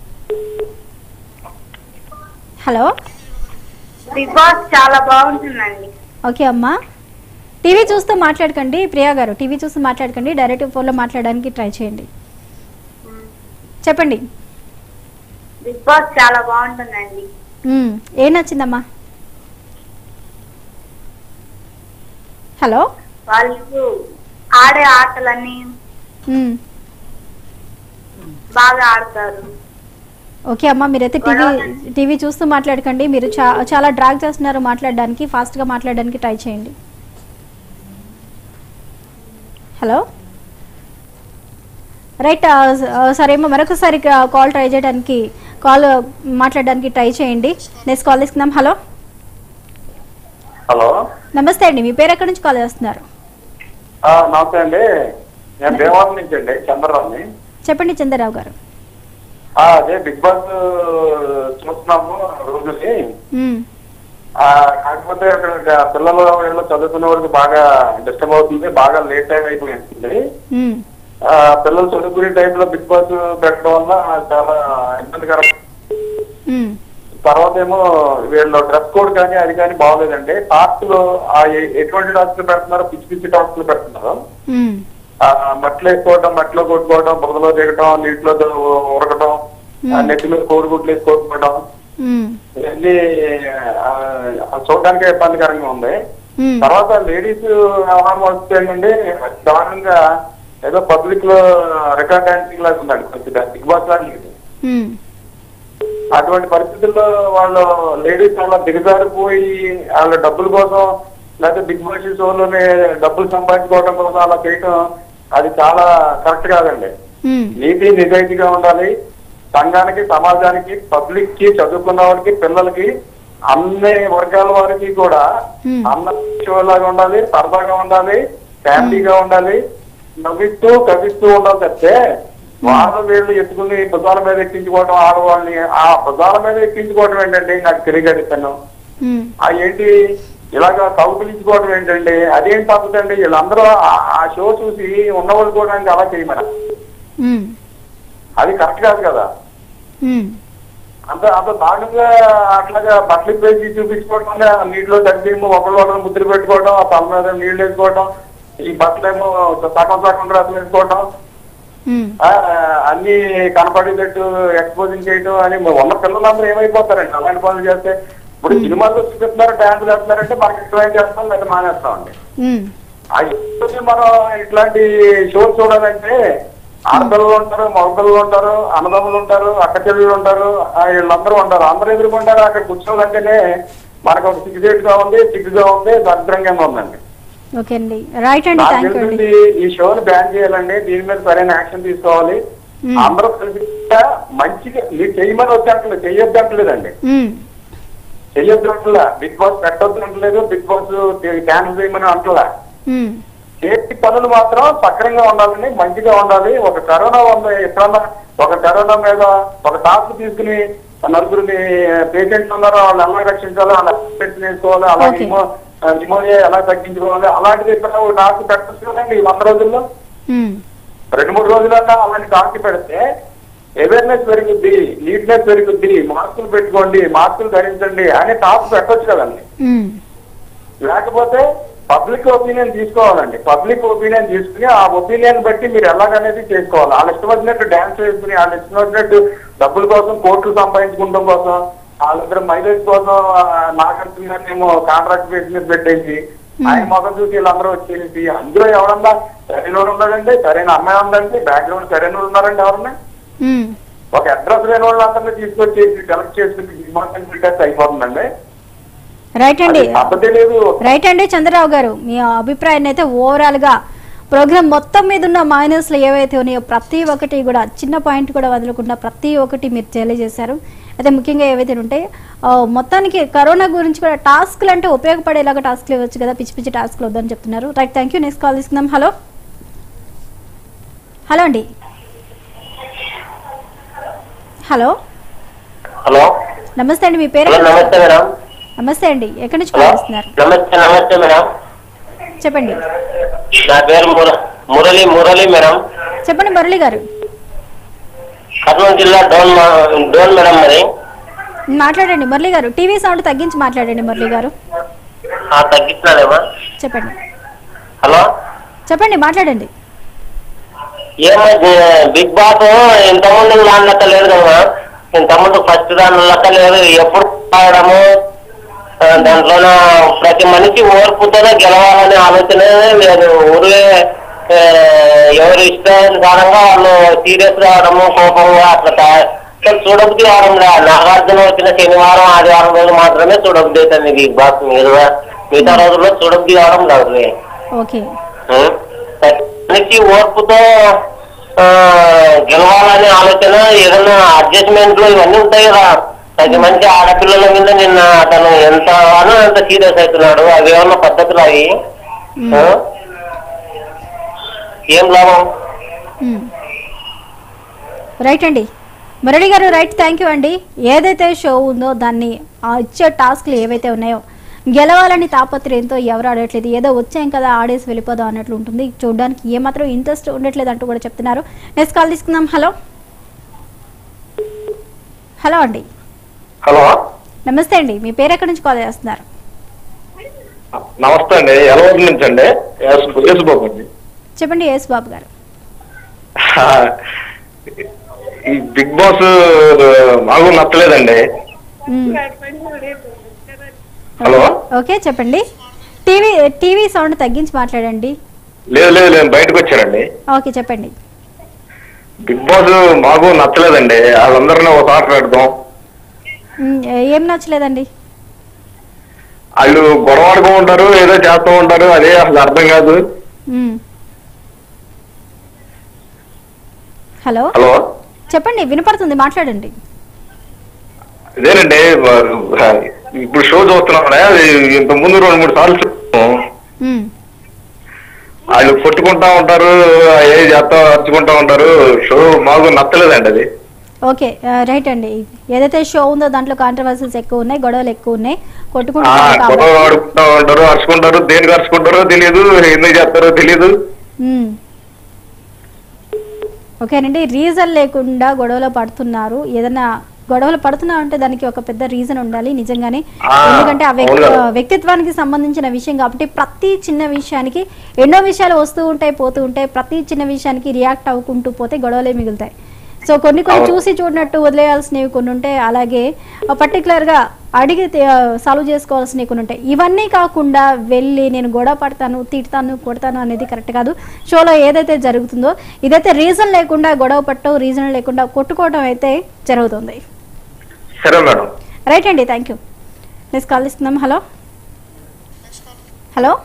హలో బిగ్ బాస్ చాలా బాగుంటుందండి ఓకే అమ్మా టీవీ చూస్తూ మాట్లాడకండి ప్రియా గారు టీవీ చూస్తూ మాట్లాడకండి డైరెక్ట్ ఫోన్లో మాట్లాడడానికి ట్రై చేయండి చెప్పండి బిగ్ బాస్ చాలా బాగుంటుందండి మ్మ్. ఏం నచ్చిందమ్మా హలో వాళ్ళు ఆడే ఆటలన్నీ మ్మ్. బాగా ఆడతారు ఓకే అమ్మా మీరైతే టీవీ టీవీ చూస్తూ మాట్లాడకండి మీరు చా చాలా డ్రాగ్ చేస్తున్నారు మాట్లాడడానికి ఫాస్ట్గా మాట్లాడడానికి ట్రై చేయండి హలో రైట్ ఆ, ఆ, సరేమ్మా మరొకసారి కాల్ ట్రై చేయడానికి కాల్ మాట్లాడడానికి ట్రై చేయండి నెక్స్ట్ కాల్ తీసుకుందాం హలో హలో నమస్తే అండి మీ పేరు ఎక్కడి నుంచి కాల్ చేస్తున్నారు ఆ, నమస్తే అండి నేను దేవాలయం నుంచి అండి చంద్రరావుని చెప్పండి చంద్రరావు గారు ఆ, అదే బిగ్ బాస్ చూస్తున్నాము రోజుని మ్మ్. ఆ, కాకపోతే అక్కడ పిల్లలు వీళ్ళు చదువుకునే వాళ్ళకి బాగా డిస్టర్బ్ అవుతుంది బాగా లేట్ టైం అయిపోయింది మ్మ్. ఆ, పిల్లలు చదువుకునే టైంలో బిగ్ బాస్ పెట్టడం వల్ల చాలా ఇబ్బందికరం మ్మ్. తర్వాత ఏమో వీళ్ళు డ్రెస్ కోడ్ కానీ అది కానీ బాగోలేదండి టాస్క్ లో ఆ ఎ- ఎటువంటి టాస్క్ పెడుతున్నారో పిచ్చి పిచ్చి టాస్క్ పెడుతున్నారు మ్మ్. ఆ, మట్లో వేసుకోవడం మట్లో కొట్టుకోవడం బురదలో దిగటం నీటిలో ద- ఉరకటం ఆ, నెత్తి మీద కోడిగుడ్లు వేసి కొట్టుకోవడం మ్మ్. ఇవన్నీ ఆ, ఆ, చూడడానికి ఇబ్బందికరంగా ఉంది మ్మ్. తర్వాత లేడీస్ వ్యవహారం వస్తే ఏంటంటే దారుణంగా ఏదో పబ్లిక్ లో రికార్డ్ డాన్సింగ్ లాగా ఉందండి కొద్దిగా బిగ్ బాస్ లాగా లేదు. మ్మ్. అటువంటి పరిస్థితుల్లో వాళ్ళు లేడీస్ అలా దిగజారిపోయి వాళ్ళ డబ్బుల కోసం లేకపోతే బిగ్ బాస్ షోలోనే డబ్బులు సంపాదించుకోవడం కోసం అలా చేయటం అది చాలా కరెక్ట్ కాదండి మ్మ్. నీతి నిజాయితీగా ఉండాలి సంఘానికి సమాజానికి పబ్లిక్ కి చదువుకున్న వారికి పిల్లలకి అన్ని వర్గాల వారికి కూడా Hmm. అన్న లాగా ఉండాలి సరదాగా ఉండాలి ఫ్యామిలీగా ఉండాలి నవ్విస్తూ కవిస్తూ ఉండాలి తప్పితే వాళ్ళు వీళ్ళు ఎత్తుకుని భుజాల మీద ఎక్కించుకోవడం ఆడవాళ్ళని ఆ భుజాల మీద ఎక్కించుకోవడం ఏంటండి నాకు తెలియగలుగుతాను మ్మ్. ఆ ఏంటి ఇలాగా కౌగులించుకోవడం ఏంటండి అదేం పద్ధతి అండి వీళ్ళందరూ ఆ- ఆ షో చూసి ఉన్నవాళ్ళు కూడా అలా చేయమని మ్మ్. అది కరెక్ట్ కాదు కదా మ్మ్. అంత అంత దారుణంగా అట్లాగా బట్టలు పేసి చూపించుకోవడం వల్ల నీటిలో తగ్గిమో ఒకళ్ళు ఒకళ్ళు ముద్ర పెట్టుకోవడం ఆ తల మీద నీళ్లు వేసుకోవడం ఈ బట్టలేమో సగం సగం డ్రెస్సులు వేసుకోవడం మ్మ్. ఆ, అన్ని కనపడేటట్టు ఎక్స్పోజింగ్ చేయడం అని ఉన్న పిల్లలందరూ ఏమైపోతారండి అలాంటి పనులు చేస్తే ఇప్పుడు సినిమాల్లో చూపిస్తున్నారు డాన్స్ చేస్తున్నారంటే మనకి ఇష్టమైన చేస్తాం లేదా మానేస్తామండి మ్మ్. ఆ ఇప్పటికీ మనం ఇట్లాంటి షోస్ చూడాలంటే ఆడపిల్లలు ఉంటారు మగపిల్లలు ఉంటారు అన్నదమ్ములు ఉంటారు అక్క చెల్లెలు ఉంటారు ఆ వీళ్ళందరూ ఉంటారు అందరూ ఎదుర్కొంటారు అక్కడ కూర్చోవాలంటేనే మనకు ఒక సిగ్గుసేట్ గా ఉంది సిగ్గుగా ఉంది దరిద్రంగా ఉందండి ఓకే అండి రైట్ అండి నాకు థ్యాంక్ యూ అండి తెలిసింది ఈ షోని బ్యాన్ చేయాలండి దీని మీద సరైన యాక్షన్ తీసుకోవాలి మ్మ్. అందరూ కలిసి మంచిగా మీరు చేయమని వచ్చేట్లేదు చెయ్యొద్దు అంటలేదండి మ్మ్. చెయ్యొద్దు అంటలా బిగ్ బాస్ పెట్టొద్దు అంటలేదు బిగ్ బాస్ క్యాన్సిల్ చేయమని అంటలా మ్మ్. చేతి పనులు మాత్రం సక్రంగా ఉండాలని మంచిగా ఉండాలి ఒక కరోనా ఉంది ఎప్పుడన్నా ఒక కరోనా మీద ఒక టాస్క్ తీసుకుని నలుగురిని పేషెంట్స్ ఉన్నారు వాళ్ళు ఎలా రక్షించాలి వాళ్ళ పేషెంట్స్ వేసుకోవాలి అలాగే Okay. నిమో- నిమోనియా ఎలా తగ్గించుకోవాలి అలాంటిది ఇక్కడ ఒక టాస్క్ పెట్టచ్చు కదండి ఈ వంద రోజుల్లో మ్మ్. రెండు మూడు రోజులన్నా అలాంటి టాస్క్ పెడితే అవేర్నెస్ పెరుగుద్ది నీట్నెస్ పెరుగుద్ది మాస్కులు పెట్టుకోండి మాస్కులు ధరించండి అనే టాస్క్ పెట్టొచ్చు కదండి మ్మ్. లేకపోతే పబ్లిక్ ఒపీనియన్ తీసుకోవాలండి పబ్లిక్ ఒపీనియన్ తీసుకుని ఆ ఒపీనియన్ బట్టి మీరు ఎలాగనేది చేసుకోవాలి వాళ్ళ ఇష్టం వచ్చినట్టు డాన్స్ వేసుకుని వాళ్ళ ఇష్టం వచ్చినట్టు డబ్బుల కోసం కోట్లు సంపాదించుకుంటాం కోసం వాళ్ళిద్దరు మహిళల కోసం ఆ, నాగార్జున గారిని ఏమో కాంట్రాక్ట్ బేస్ మీద పెట్టేసి ఆయన మొదలు చూసి వీళ్ళందరూ వచ్చేసి అందులో ఎవరన్నా సరైన వాడు ఉన్నాడండి సరైన అమ్మాయి ఉందండి బ్యాక్గ్రౌండ్ సరైన వాళ్ళు ఉన్నారండి ఎవరన్నా మ్మ్. ఒక అడ్రస్ లేని వాళ్ళందరినీ తీసుకొచ్చి సెలెక్ట్ చేసుకుని డిమాండ్ పెట్టేస్తే అయిపోతుందండి రైట్ అండి అది పద్ధతి లేదు రైట్ అండి చంద్రరావు గారు మీ అభిప్రాయాన్ని అయితే ఓవరాల్ గా ప్రోగ్రామ్ మొత్తం మీద ఉన్న మైనస్లు ఏవైతే ఉన్నాయో ప్రతి ఒక్కటి కూడా చిన్న పాయింట్ కూడా వదలకుండా ప్రతి ఒక్కటి మీరు తెలియజేశారు అయితే ముఖ్యంగా ఏవైతే ఉంటాయో ఆ, మొత్తానికి కరోనా గురించి కూడా టాస్క్లు అంటే ఉపయోగపడేలాగా టాస్క్లు ఇవ్వచ్చు కదా పిచ్చి పిచ్చి టాస్క్లు వద్దని చెప్తున్నారు right thank you next call తీసుకుందాం హలో హలో అండి హలో హలో నమస్తే అండి మీ పేరు హలో నమస్తే మేడం నమస్తే అండి ఎక్కడి నుంచి హలో కాల్ చేస్తున్నారు నమస్తే నమస్తే మేడం చెప్పండి నా పేరు ముర మురళి మురళి మేడం చెప్పండి మురళి గారు కర్నూలు జిల్లా డోన్ మా- డోన్ మేడం మరి మాట్లాడండి మురళి గారు టీవీ సౌండ్ తగ్గించి మాట్లాడండి మురళి గారు ఆ, తగ్గిస్తున్నానేమా చెప్పండి హలో చెప్పండి మాట్లాడండి ఏమో జ- బిగ్ బాస్ ఇంతకుముందు దాని లెక్క లేదు కదా ఇంతకుముందు ఫస్ట్ దాని లెక్క లేదు ఎప్పుడు ఆడము ఆ, దాంట్లోన ప్రతి మనిషి ఓర్పుతోనే గెలవాలనే ఆలోచనే లేదు ఊర్లే ఆ, ఎవరు ఇష్టానుసారంగా వాళ్ళు సీరియస్ రావడము కోపంగా అట్లా తయా- అసలు చూడబుద్ధి కావడం లే నాగార్జున వచ్చిన శనివారం ఆదివారం రోజు మాత్రమే చూడబుద్ధి అవుతుంది బిగ్ బాస్ మిగతా మిగతా రోజుల్లో చూడబుద్ధి కావడం లేదు ఓకే మనిషి ఓర్పుతో ఆ, గెలవాలనే ఆలోచన ఏదైనా అడ్జస్ట్మెంట్లు ఇవన్నీ ఉంటాయి కదా ప్రతి మంచి ఆడపిల్లల మీద నిన్న అతను ఎంత వానో ఎంత సీరియస్ అవుతున్నాడు అవి ఏమన్నా పద్ధతులు అవి ఆ? ఏం లాభం మ్మ్. రైట్ అండి మురళి గారు రైట్ థ్యాంక్ యూ అండి ఏదైతే షో ఉందో దాన్ని ఆ ఇచ్చే టాస్క్లు ఏవైతే ఉన్నాయో గెలవాలని తాపత్రయంతో ఎవరు ఆడట్లేదు ఏదో వచ్చాం కదా ఆడేసి వెళ్ళిపోదాం అన్నట్లు ఉంటుంది చూడడానికి ఏమాత్రం ఇంట్రెస్ట్ ఉండట్లేదు అంటూ కూడా చెప్తున్నారు నెక్స్ట్ కాల్ తీసుకుందాం హలో హలో అండి హలో నమస్తే అండి మీ పేరు ఎక్కడి నుంచి కాల్ చేస్తున్నారు నమస్తే అండి ఎలవరి నుంచి అండి యేసుబాబు అండి చెప్పండి యేసు బాబు గారు ఈ బిగ్ బాస్ మాకు నచ్చలేదండి మ్మ్. హలో ఓకే చెప్పండి టీవీ టీవీ సౌండ్ తగ్గించి మాట్లాడండి లేదు లేదు లేదు బయటకు వచ్చానండి ఓకే చెప్పండి బిగ్ బాస్ మాకు నచ్చలేదండి వాళ్ళందరినీ ఒక ఆట పెడదాం మ్మ్, ఏం నచ్చలేదండి వాళ్ళు గొడవ ఆడుతూ ఉంటారు ఏదో చేస్తూ ఉంటారు అదే అసలు అర్థం కాదు మ్మ్. హలో హలో చెప్పండి వినపడుతుంది మాట్లాడండి ఇదేనండి ఇప్పుడు షో చూస్తున్నాం కదా, అది ఇంత ముందు రెండు మూడు సార్లు చూసాం మ్మ్. వాళ్ళు కొట్టుకుంటా ఉంటారు ఏ చేస్తా అరుచుకుంటా ఉంటారు షో మాకు నచ్చలేదండి అది ఓకే ఆ, రైట్ అండి ఏదైతే షో ఉందో దాంట్లో కాంట్రవర్సీస్ ఎక్కువ ఉన్నాయి గొడవలు ఎక్కువ ఉన్నాయి ఆ, కొట్టుకుంటున్నారు గొడవ కాబట్టి ఆడుకుంటా ఉంటారు అరుచుకుంటారు దేనికి అరుచుకుంటారో తెలియదు ఎందుకు చేస్తారో తెలియదు మ్మ్. ఓకేనండి రీజన్ లేకుండా గొడవలు పడుతున్నారు ఏదైనా గొడవలు పడుతున్నా అంటే దానికి ఒక పెద్ద రీజన్ ఉండాలి నిజంగానే ఆ, ఎందుకంటే ఆ వ్యక్తి అవును. వ్యక్తిత్వానికి సంబంధించిన విషయం కాబట్టి ప్రతి చిన్న విషయానికి ఎన్నో విషయాలు వస్తూ ఉంటాయి పోతూ ఉంటాయి ప్రతి చిన్న విషయానికి రియాక్ట్ అవ్వుకుంటూ పోతే గొడవలే మిగులుతాయి సో కొన్ని కొన్ని అవును. చూసి చూడనట్టు వదిలేయాల్సినవి కొన్ని ఉంటాయి అలాగే పర్టికులర్గా అడిగి సాల్వ్ చేసుకోవాల్సినవి కొన్ని ఉంటాయి ఇవన్నీ కాకుండా వెళ్ళి నేను గొడవ పడతాను తిడతాను కొడతాను అనేది కరెక్ట్ కాదు షోలో ఏదైతే జరుగుతుందో ఇదైతే రీజన్ లేకుండా గొడవ పట్టడం రీజన్ లేకుండా కొట్టుకోవడం అయితే జరుగుతుంది సరే మేడం రైట్ అండి థ్యాంక్ యూ నెక్స్ట్ కాల్ ఇస్తున్నాం హలో హలో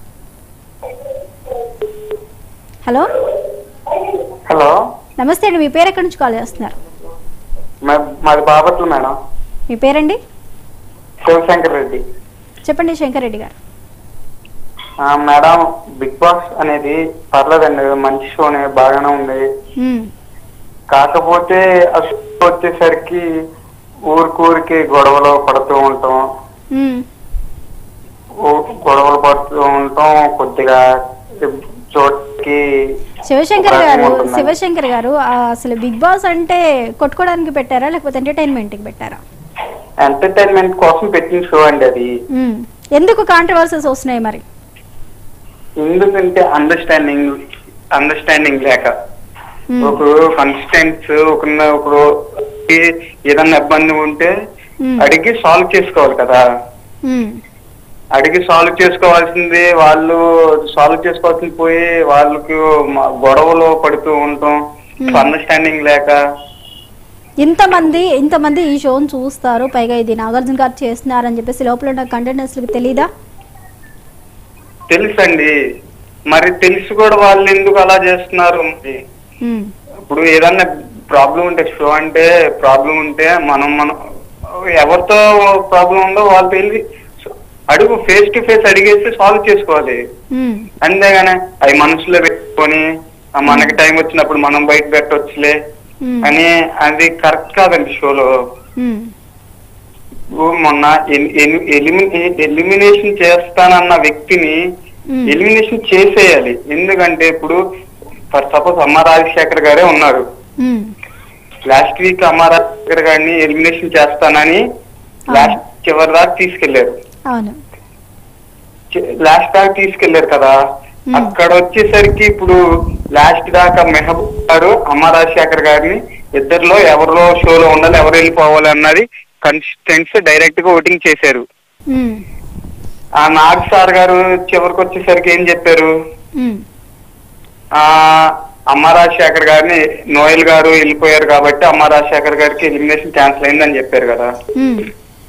హలో హలో నమస్తే అండి మీ పేరు ఎక్కడి నుంచి కాల్ చేస్తున్నారు మాది బాపట్ల మేడం మీ పేరండి శివశంకర్ రెడ్డి చెప్పండి శంకర్ రెడ్డి గారు ఆ, మేడం బిగ్ బాస్ అనేది పర్లేదండి మంచి షోనే బాగానే ఉంది మ్మ్. కాకపోతే ఆ షో వచ్చేసరికి ఊరికూరికి గొడవలు పడుతూ ఉంటాం మ్మ్. ఊ- గొడవలు పడుతూ ఉంటాం కొద్దిగా చోటుకి శివశంకర్ ఉపయోగం గారు ఉంటుందండి. శివశంకర్ గారు ఆ, అసలు బిగ్ బాస్ అంటే కొట్టుకోవడానికి పెట్టారా లేకపోతే ఎంటర్టైన్మెంట్కి పెట్టారా ఎంటర్టైన్మెంట్ కోసం పెట్టిన షో అండి అది మ్మ్. ఎందుకు కాంట్రవర్సీస్ వస్తున్నాయి మరి ఎందుకంటే అండర్స్టాండింగ్ అండర్స్టాండింగ్ లేక మ్మ్. ఒక కన్సిస్టెంట్స్ ఒక ఒకరు ఏదన్నా ఇబ్బంది ఉంటే మ్మ్. అడిగి సాల్వ్ చేసుకోవాలి కదా మ్మ్. అడిగి సాల్వ్ చేసుకోవాల్సింది వాళ్ళు సాల్వ్ చేసుకోవాల్సింది పోయి వాళ్ళకి మ- గొడవలు పడుతూ ఉంటాం Hmm. అండర్స్టాండింగ్ లేక ఇంతమంది ఇంతమంది ఈ షోని చూస్తారు పైగా ఇది నాగార్జున గారు చేస్తున్నారని చెప్పేసి లోపల ఉన్న కంటెంటర్స్కి తెలీదా తెలుసండి మరి తెలిసి కూడా వాళ్ళు ఎందుకు అలా చేస్తున్నారు మరి మ్మ్. ఇప్పుడు ఏదన్నా ప్రాబ్లం ఉంటే షో అంటే ప్రాబ్లం ఉంటే మనం మనం ఎవరితో ప్రాబ్లం ఉందో వాళ్ళు తెలిసి అడుగు ఫేస్ టు ఫేస్ అడిగేసి సాల్వ్ చేసుకోవాలి మ్మ్. అంతేగాని అవి మనసులో పెట్టుకొని ఆ మనకి టైం వచ్చినప్పుడు మనం బయట పెట్టవచ్చులే మ్మ్. అని అది కరెక్ట్ కాదండి షోలో మ్మ్. ఇప్పుడు మొన్న ఎలిమినేషన్ చేస్తానన్న వ్యక్తిని మ్మ్. ఎలిమినేషన్ చేసేయాలి ఎందుకంటే ఇప్పుడు ఫర్ సపోజ్ అమ్మ రాజశేఖర్ గారే ఉన్నారు మ్మ్. లాస్ట్ వీక్ అమ్మ రాజశేఖర్ గారిని ఎలిమినేషన్ చేస్తానని లాస్ట్ చివరి దాకా తీసుకెళ్లారు అవును లాస్ట్ దాకా తీసుకెళ్లారు కదా Hmm. అక్కడ వచ్చేసరికి ఇప్పుడు లాస్ట్ దాకా మెహబూబ్ గారు అమ్మ రాజశేఖర్ గారిని ఇద్దరిలో ఎవరిలో షోలో ఉండాలి ఎవరు వెళ్ళిపోవాలి అన్నది కన్సిస్టెంట్స్ డైరెక్ట్ గా ఓటింగ్ చేశారు ఉమ్, ఆ నాగ్ సార్ గారు చివరికి వచ్చేసరికి ఏం చెప్పారు ఉమ్, ఆ అమ్మ రాజశేఖర్ గారిని నోయల్ గారు వెళ్ళిపోయారు కాబట్టి అమ్మ రాజశేఖర్ గారికి ఎలిమినేషన్ క్యాన్సిల్ అయిందని చెప్పారు కదా ఉమ్.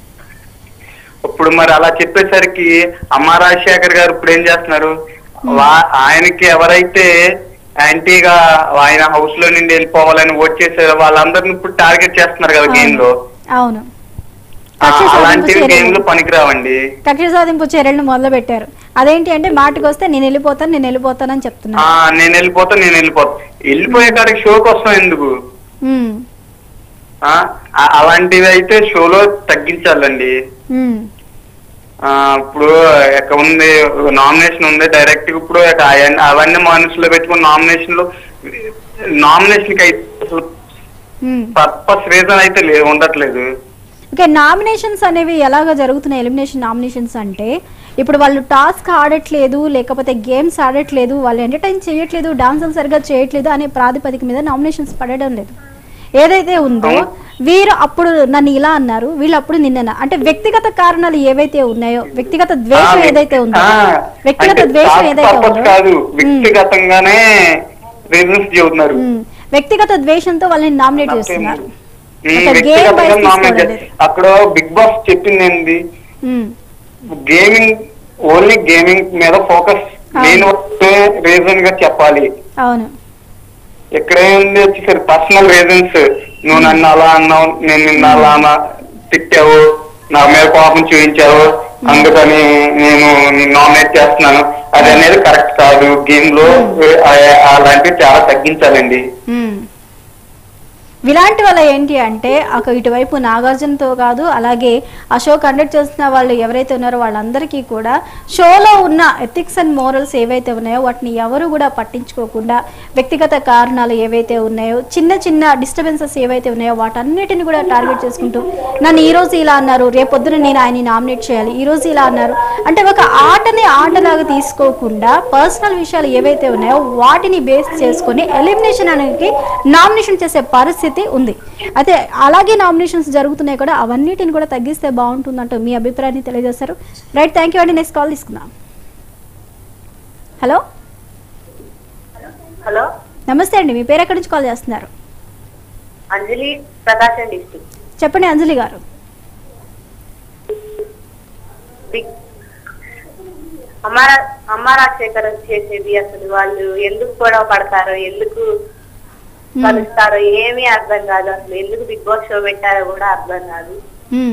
ఇప్పుడు మరి అలా చెప్పేసరికి అమ్మ రాజశేఖర్ గారు ఇప్పుడు ఏం చేస్తున్నారు వా- ఆయనకి ఎవరైతే యాంటీగా ఆయన హౌస్ లో నుండి వెళ్ళిపోవాలని ఓట్ చేశారో వాళ్ళందరిని ఇప్పుడు టార్గెట్ చేస్తున్నారు కదా గేమ్ లో అవును ఆ, కక్ష సాధింపు అలాంటివి చర్యలు. గేమ్ లో పనికిరావండి కక్ష సాధింపు చర్యలను మొదలు పెట్టారు అదేంటి అంటే మాటకు వస్తే నేను వెళ్ళిపోతాను నేను వెళ్ళిపోతానని ఆ చెప్తున్నా నేను వెళ్ళిపోతా నేను వెళ్ళిపోతా వెళ్ళిపోయే కాడికి షోకి వస్తాం ఎందుకు ఉమ్, ఆ ఆ- అలాంటివి అయితే షోలో తగ్గించాలండి ఉమ్, ఆ ఇప్పుడు ఎక్కడ ఉంది నామినేషన్ ఉంది డైరెక్ట్ ఇప్పుడు ఇక అయన్ని- అవన్నీ మనసులో పెట్టుకుని నామినేషన్ లో నామినేషన్ కి అయితే అసలు ఉమ్. పర్పస్ రీజన్ అయితే లే ఉండట్లేదు ఓకే నామినేషన్స్ అనేవి ఎలాగ జరుగుతున్నాయి ఎలిమినేషన్ నామినేషన్స్ అంటే ఇప్పుడు వాళ్ళు టాస్క్ ఆడట్లేదు లేకపోతే గేమ్స్ ఆడట్లేదు వాళ్ళు ఎంటర్టైన్ చేయట్లేదు డాన్సులు సరిగా చేయట్లేదు అనే ప్రాతిపదిక మీద నామినేషన్స్ పడడం లేదు ఏదైతే ఉందో వీరు అప్పుడు నన్ను ఇలా అన్నారు వీళ్ళు అప్పుడు నిన్న అంటే వ్యక్తిగత కారణాలు ఏవైతే ఉన్నాయో వ్యక్తిగత ద్వేషం ఆ, ఏదైతే ఉందో ఆ, వ్యక్తిగత అంటే ద్వేషం task ఏదైతే purpose ఉందో కాదు ఉమ్, వ్యక్తిగతంగానే రీజన్స్ చెబుతున్నారు ఉమ్, వ్యక్తిగత ద్వేషంతో వాళ్ళని నామినేట్ చేస్తున్నారు ఉమ్, ఒక game వ్యక్తిగతంగా wise నామినేట్ తీసుకోవడం చేస్తారు. అక్కడ బిగ్ బాస్ చెప్పింది ఏంది ఉమ్, గేమింగ్ ఓన్లీ గేమింగ్ మీద ఫోకస్ నేను రీజన్ గా చెప్పాలి అవును ఇక్కడ ఏంది వచ్చేసరి పర్సనల్ రీజన్స్ నువ్వు నన్ను అలా అన్నావు నేను నిన్ను అలా అన్నా తిట్టావు నా మీద కోపం చూపించావు అందుకని నేను నిన్ను నామినేట్ చేస్తున్నాను అది అనేది కరెక్ట్ కాదు గేమ్ లో ఆ- అలాంటివి చాలా తగ్గించాలండి మ్మ్. ఇలాంటి వల్ల ఏంటి అంటే ఒక ఇటువైపు నాగార్జునతో కాదు అలాగే ఆ షో కండక్ట్ చేస్తున్న వాళ్ళు ఎవరైతే ఉన్నారో వాళ్ళందరికీ కూడా షోలో ఉన్న ఎథిక్స్ అండ్ మోరల్స్ ఏవైతే ఉన్నాయో వాటిని ఎవరు కూడా పట్టించుకోకుండా వ్యక్తిగత కారణాలు ఏవైతే ఉన్నాయో చిన్న చిన్న డిస్టర్బెన్సెస్ ఏవైతే ఉన్నాయో వాటన్నిటిని కూడా టార్గెట్ చేసుకుంటూ నన్ను ఈ రోజు ఇలా అన్నారు రేపొద్దున నేను ఆయన్ని నామినేట్ చేయాలి ఈ రోజు ఇలా అన్నారు అంటే ఒక ఆటని ఆటలాగా తీసుకోకుండా పర్సనల్ విషయాలు ఏవైతే ఉన్నాయో వాటిని బేస్ చేసుకొని ఎలిమినేషన్ అనేది నామినేషన్ చేసే పరిస్థితి ఉంది అయితే అలాగే నామినేషన్స్ జరుగుతున్నాయి కూడా అవన్నిటిని కూడా తగ్గిస్తే బాగుంటుందంటూ మీ అభిప్రాయాన్ని తెలియజేస్తారు రైట్ థ్యాంక్ యూ అండి నెక్స్ట్ కాల్ తీసుకుందాం హలో హలో నమస్తే అండి మీ పేరు ఎక్కడి నుంచి కాల్ చేస్తున్నారు అంజలి ప్రకాశం డిస్ట్రిక్ట్ చెప్పండి అంజలి గారు బిగ్ అమ్మారా అమ్మ రాజశేఖర్ చేసేది అసలు వాళ్ళు ఎందుకు గొడవ పడతారో ఎందుకు కలుస్తారో ఏమీ అర్థం కాదు అసలు ఎందుకు బిగ్ బాస్ షో పెట్టారో కూడా అర్థం కాదు మ్మ్.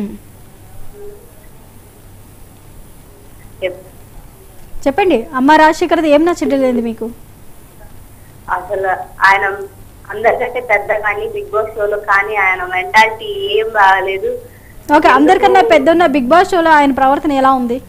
చెప్- చెప్పండి అమ్మ రాజశేఖర్ది ఏం నచ్చట్లేదు మీకు అసలు ఆయన అందరికంటే పెద్ద కానీ బిగ్ బాస్ షోలో కానీ ఆయన మెంటాలిటీ ఏం బాగాలేదు ఓకే అందరికన్నా పెద్ద ఉన్న బిగ్ బాస్ షోలో ఆయన ప్రవర్తన ఎలా ఉంది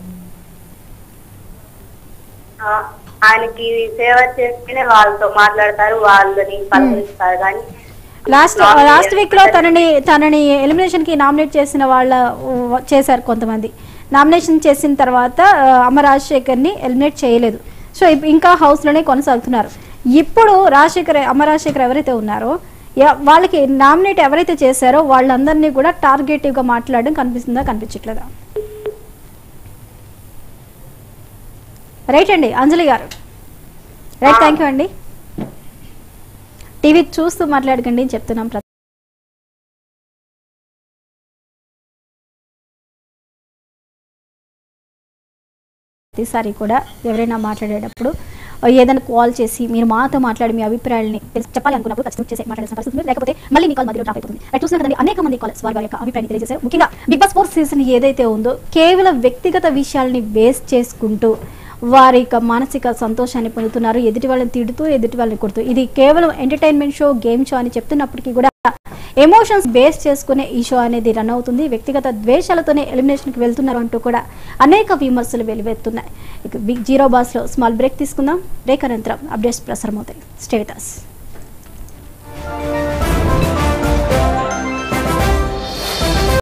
ఆ, ఆయనకి సేవ చేస్తేనే వాళ్ళతో మాట్లాడతారు వాళ్ళని పలకరిస్తారు కానీ లాస్ట్ లాస్ట్ వీక్ లో తనని తనని ఎలిమినేషన్ కి నామినేట్ చేసిన వాళ్ళ ఉ- చేశారు కొంతమంది నామినేషన్ చేసిన తర్వాత ఆ, అమ్మ రాజశేఖర్ ని ఎలిమినేట్ చేయలేదు సో ఇప్- ఇంకా హౌస్ లోనే కొనసాగుతున్నారు ఇప్పుడు రాజశేఖర్ అమ్మ రాజశేఖర్ ఎవరైతే ఉన్నారో ఎ- వాళ్ళకి నామినేట్ ఎవరైతే చేశారో వాళ్ళందరినీ కూడా టార్గెటివ్ గా మాట్లాడడం కనిపిస్తుందా కనిపించట్లేదా రైట్ అండి అంజలి గారు రైట్ థ్యాంక్ యూ అండి టీవీ చూస్తూ మాట్లాడకండి అని చెప్తున్నాం ప్రతి ప్రతిసారి కూడా ఎవరైనా మాట్లాడేటప్పుడు ఏదైనా కాల్ చేసి మీరు మాతో మాట్లాడి మీ అభిప్రాయాలని తెలిసి చెప్పాలి అనుకున్నప్పుడు ఖచ్చితంగా చేసే మాట్లాడాల్సిన పరిస్థితి ఉంది. లేకపోతే మళ్ళీ మీ కాల్ మధ్యలో డ్రాప్ అయిపోతుంది రైట్ చూసిన కదండి అనేక మంది కాల్స్ వారి వారి యొక్క అభిప్రాయాన్ని తెలియజేశారు ముఖ్యంగా బిగ్ బాస్ ఫోర్ సీజన్ ఏదైతే ఉందో కేవలం వ్యక్తిగత విషయాల్ని బేస్ చేసుకుంటూ వారి యొక్క మానసిక సంతోషాన్ని పొందుతున్నారు ఎదుటి వాళ్ళని తిడుతూ ఎదుటి వాళ్ళని కొడుతూ ఇది కేవలం ఎంటర్టైన్మెంట్ షో గేమ్ షో అని చెప్తున్నప్పటికీ కూడా ఎమోషన్స్ బేస్ చేసుకునే ఈ షో అనేది రన్ అవుతుంది వ్యక్తిగత ద్వేషాలతోనే ఎలిమినేషన్కి వెళ్తున్నారు అంటూ కూడా అనేక విమర్శలు వెలువెత్తున్నాయి ఇక బిగ్ జీరో బాస్లో స్మాల్ బ్రేక్ తీసుకుందాం బ్రేక్ అనంతరం అప్డేట్స్ ప్రసారం అవుతాయి స్టేటస్